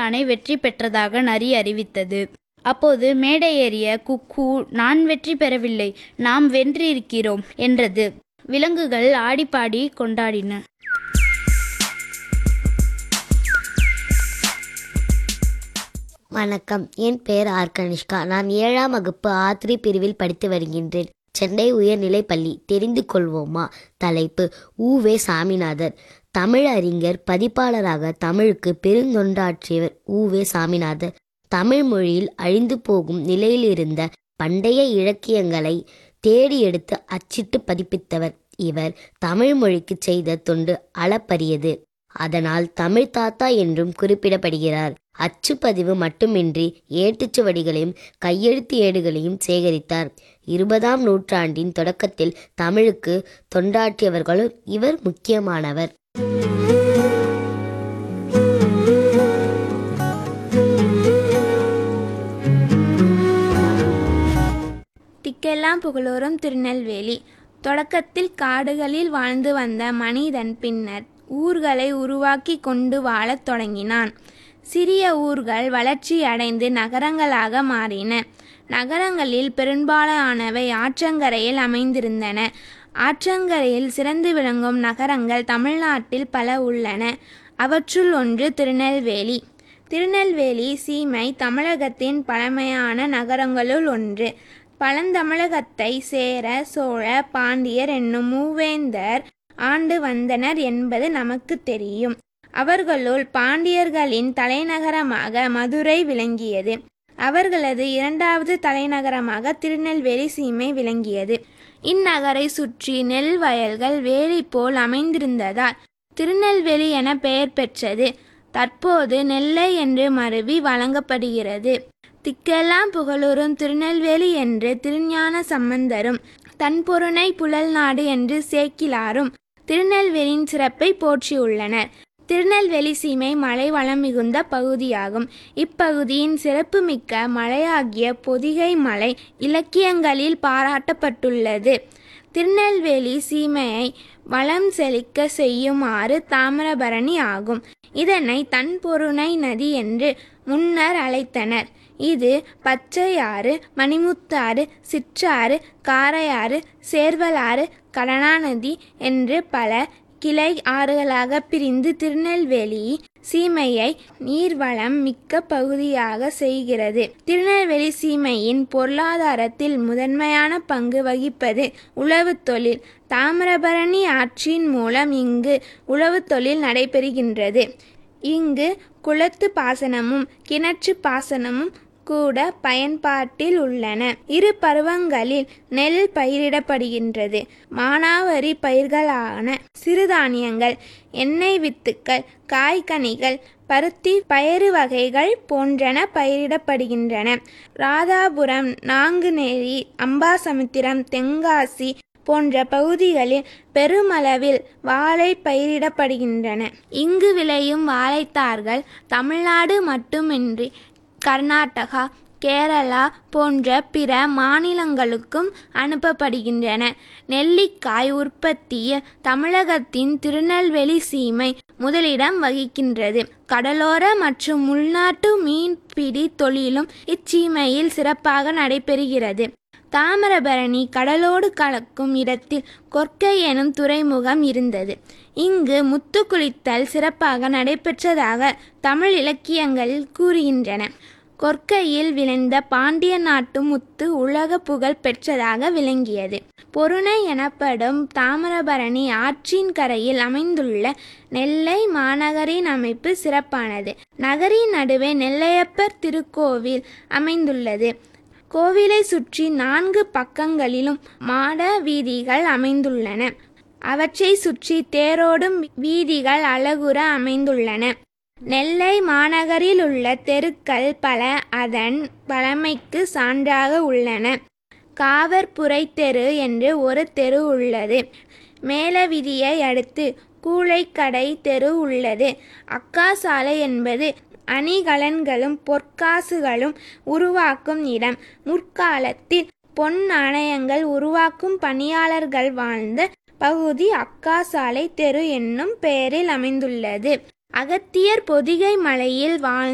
யானை வெற்றி பெற்றதாக நரி அறிவித்தது அப்போது மேடை ஏறிய குக்கு நான் வெற்றி பெறவில்லை நாம் வென்றிருக்கிறோம் என்றது விலங்குகள் ஆடிப்பாடி கொண்டாடின வணக்கம் என் பெயர் ஆர் கனிஷ்கா நான் ஏழாம் வகுப்பு ஆத்ரி பிரிவில் படித்து வருகின்றேன் சென்னை உயர்நிலைப் பள்ளி தெரிந்து கொள்வோமா தலைப்பு ஊவே சாமிநாதர் தமிழ் அறிஞர் பதிப்பாளராக தமிழுக்கு பெருந்தொண்டாற்றியவர் ஊவே சாமிநாதர் தமிழ் மொழியில் அழிந்து போகும் நிலையில் இருந்த பண்டைய இலக்கியங்களை தேடி எடுத்து அச்சிட்டு பதிப்பித்தவர் இவர் தமிழ் மொழிக்கு செய்த தொண்டு அளப்பரியது அதனால் தமிழ் தாத்தா என்றும் குறிப்பிடப்படுகிறார் அச்சுப்பதிவு மட்டுமின்றி ஏட்டுச்சுவடிகளையும் கையெழுத்து ஏடுகளையும் சேகரித்தார் இருபதாம் நூற்றாண்டின் தொடக்கத்தில் தமிழுக்கு தொண்டாற்றியவர்களும் இவர் முக்கியமானவர் திக்கெல்லாம் புகழோரும் திருநெல்வேலி தொடக்கத்தில் காடுகளில் வாழ்ந்து வந்த மனிதன் பின்னர் ஊர்களை உருவாக்கி கொண்டு வாழத் தொடங்கினான் சிறிய ஊர்கள் வளர்ச்சி அடைந்து நகரங்களாக மாறின நகரங்களில் பெரும்பாலானவை ஆற்றங்கரையில் அமைந்திருந்தன ஆற்றங்கரையில் சிறந்து விளங்கும் நகரங்கள் தமிழ்நாட்டில் பல உள்ளன அவற்றுள் ஒன்று திருநெல்வேலி திருநெல்வேலி சீமை தமிழகத்தின் பழமையான நகரங்களுள் ஒன்று பழந்தமிழகத்தை சேர சோழ பாண்டியர் என்னும் மூவேந்தர் ஆண்டு வந்தனர் என்பது நமக்கு தெரியும் அவர்களுள் பாண்டியர்களின் தலைநகரமாக மதுரை விளங்கியது அவர்களது இரண்டாவது தலைநகரமாக திருநெல்வேலி சீமை விளங்கியது இந்நகரை சுற்றி நெல் வயல்கள் வேலி போல் அமைந்திருந்ததால் திருநெல்வேலி என பெயர் பெற்றது தற்போது நெல்லை என்று மருவி வழங்கப்படுகிறது திக்கெல்லாம் புகழூரும் திருநெல்வேலி என்று திருஞான சம்பந்தரும் தன்பொருணை புழல் நாடு என்று சேக்கிலாரும் திருநெல்வேலியின் சிறப்பை போற்றியுள்ளனர் திருநெல்வேலி சீமை மலை வளம் மிகுந்த பகுதியாகும் இப்பகுதியின் சிறப்புமிக்க மலையாகிய பொதிகை மலை இலக்கியங்களில் பாராட்டப்பட்டுள்ளது திருநெல்வேலி சீமையை வளம் செழிக்க செய்யுமாறு தாமிரபரணி ஆகும் இதனை தன்பொருணை நதி என்று முன்னர் அழைத்தனர் இது பச்சையாறு மணிமுத்தாறு சிற்றாறு காரையாறு சேர்வலாறு கடனாநதி என்று பல கிளை ஆறுகளாக பிரிந்து திருநெல்வேலி சீமையை நீர்வளம் மிக்க பகுதியாக செய்கிறது திருநெல்வேலி சீமையின் பொருளாதாரத்தில் முதன்மையான பங்கு வகிப்பது உழவு தொழில் தாமிரபரணி ஆற்றின் மூலம் இங்கு உழவு தொழில் நடைபெறுகின்றது இங்கு குளத்து பாசனமும் கிணற்று பாசனமும் கூட பயன்பாட்டில் உள்ளன இரு பருவங்களில் நெல் பயிரிடப்படுகின்றது மானாவரி பயிர்களான சிறுதானியங்கள் எண்ணெய் வித்துக்கள் காய்கனிகள் பருத்தி பயறு வகைகள் போன்றன பயிரிடப்படுகின்றன ராதாபுரம் நாங்குநேரி அம்பாசமுத்திரம் தென்காசி போன்ற பகுதிகளில் பெருமளவில் வாழை பயிரிடப்படுகின்றன இங்கு விளையும் வாழைத்தார்கள் தமிழ்நாடு மட்டுமின்றி கர்நாடகா கேரளா போன்ற பிற மாநிலங்களுக்கும் அனுப்பப்படுகின்றன நெல்லிக்காய் உற்பத்தியில் தமிழகத்தின் திருநெல்வேலி சீமை முதலிடம் வகிக்கின்றது கடலோர மற்றும் உள்நாட்டு மீன்பிடி தொழிலும் இச்சீமையில் சிறப்பாக நடைபெறுகிறது தாமிரபரணி கடலோடு கலக்கும் இடத்தில் கொற்கை எனும் துறைமுகம் இருந்தது இங்கு முத்து குளித்தல் சிறப்பாக நடைபெற்றதாக தமிழ் இலக்கியங்களில் கூறுகின்றன கொற்கையில் விளைந்த பாண்டிய நாட்டு முத்து உலக புகழ் பெற்றதாக விளங்கியது பொருணை எனப்படும் தாமிரபரணி ஆற்றின் கரையில் அமைந்துள்ள நெல்லை மாநகரின் அமைப்பு சிறப்பானது நகரின் நடுவே நெல்லையப்பர் திருக்கோவில் அமைந்துள்ளது கோவிலை சுற்றி நான்கு பக்கங்களிலும் மாட வீதிகள் அமைந்துள்ளன அவற்றை சுற்றி தேரோடும் வீதிகள் அழகுற அமைந்துள்ளன நெல்லை மாநகரில் உள்ள தெருக்கள் பல அதன் பழமைக்கு சான்றாக உள்ளன காவற்புரை தெரு என்று ஒரு தெரு உள்ளது மேலவிதியை அடுத்து கூழைக்கடை தெரு உள்ளது அக்கா சாலை என்பது அணிகலன்களும் பொற்காசுகளும் உருவாக்கும் இடம் முற்காலத்தில் பொன் நாணயங்கள் உருவாக்கும் பணியாளர்கள் வாழ்ந்த பகுதி அக்கா சாலை தெரு என்னும் பெயரில் அமைந்துள்ளது அகத்தியர் பொதிகை மலையில் வாழ்ந்த